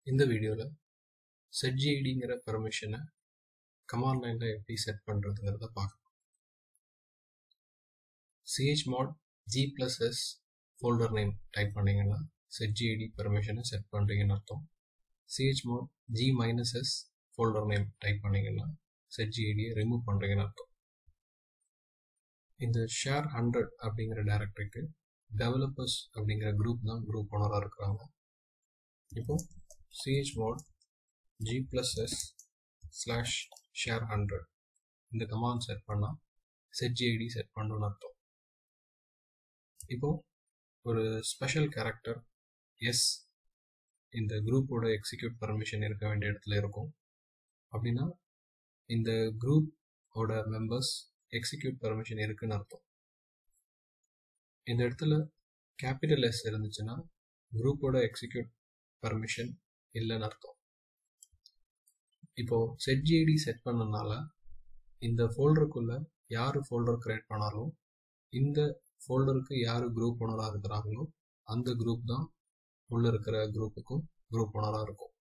இந்த வீடியோவில் செட்ஜிஐடிங்கிற பெர்மிஷனை கமாண்ட் லைனில் எப்படி செட் பண்ணுறதுங்கிறத பார்க்கலாம் chmod G plus S folder name type பண்ணிங்கன்னா செட்ஜிஐடி பெர்மிஷனை செட் பண்ணுறீங்கன்னு அர்த்தம் chmod G minus S folder name type பண்ணிங்கன்னா செட்ஜிஐடியை ரிமூவ் பண்ணுறீங்கன்னு அர்த்தம் இந்த ஷேர் ஹண்ட்ரட் அப்படிங்கிற டைரக்டரிக்கு டெவலப்பர்ஸ் அப்படிங்கிற குரூப் தான் குரூப் ஓனராக இருக்கிறாங்க இப்போ chmod G plus S slash share hundred இந்த கமாண்ட் செட் பண்ணால் செட்ஜிஐடி செட் பண்ணணும்னு அர்த்தம் இப்போ ஒரு ஸ்பெஷல் கேரக்டர் எஸ் இந்த குரூப்போட எக்ஸிக்யூட் பர்மிஷன் இருக்க வேண்டிய இடத்துல இருக்கும் அப்படின்னா இந்த குரூப்போட மெம்பர்ஸ் எக்ஸிக்யூட் பர்மிஷன் இருக்குன்னு அர்த்தம் இந்த இடத்துல கேபிட்டல் எஸ் இருந்துச்சுன்னா குரூப்போட எக்ஸிக்யூட் பர்மிஷன் இல்லைன்னு அர்த்தம் இப்போ செட்ஜிஐடி செட் பண்ணனால இந்த ஃபோல்டருக்குள்ள யார் ஃபோல்டர் கிரியேட் பண்ணாலும் இந்த ஃபோல்டருக்கு யார் குரூப் ஓனராக இருக்கிறாங்களோ அந்த குரூப் தான் உள்ள இருக்கிற குரூப்புக்கும் குரூப் ஓனராக இருக்கும்